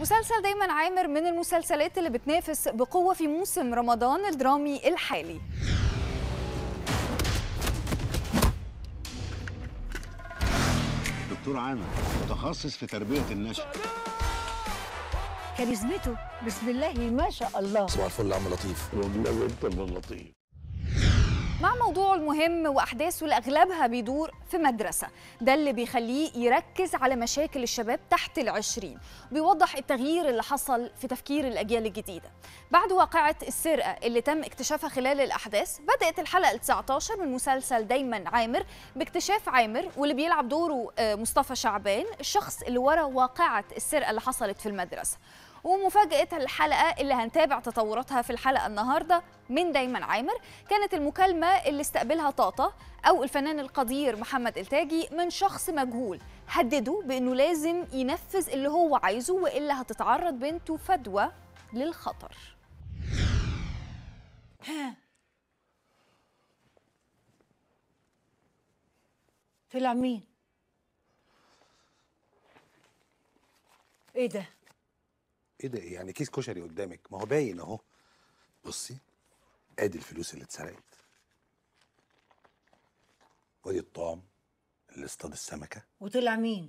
مسلسل دايما عامر من المسلسلات اللي بتنافس بقوة في موسم رمضان الدرامي الحالي دكتور عامر متخصص في تربية النشء كاريزمته بسم الله ما شاء الله صباح الفل يا عم لطيف والنبي انت اللي لطيف مع موضوعه المهم وأحداثه اللي أغلبها بيدور في مدرسة ده اللي بيخليه يركز على مشاكل الشباب تحت العشرين بيوضح التغيير اللي حصل في تفكير الأجيال الجديدة بعد واقعة السرقة اللي تم اكتشافها خلال الأحداث بدأت الحلقة 19 من مسلسل دايما عامر باكتشاف عامر واللي بيلعب دوره آه، مصطفى شعبان الشخص اللي ورا واقعة السرقة اللي حصلت في المدرسة ومفاجأة الحلقة اللي هنتابع تطوراتها في الحلقة النهاردة من دايما عامر كانت المكالمة اللي استقبلها طاطا أو الفنان القدير محمد التاجي من شخص مجهول هدده بأنه لازم ينفذ اللي هو عايزه وإلا هتتعرض بنته فدوى للخطر ها طلع مين ايه ده ايه ده إيه؟ يعني كيس كشري قدامك ما هو باين اهو بصي ادي الفلوس اللي اتسرقت وادي الطعم اللي اصطاد السمكه وطلع مين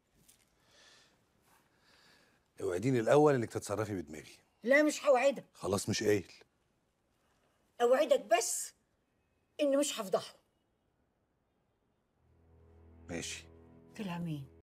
اوعديني الاول انك تتصرفي بدماغي لا مش هوعدك خلاص مش قايل اوعدك بس اني مش هفضحه ماشي طلع مين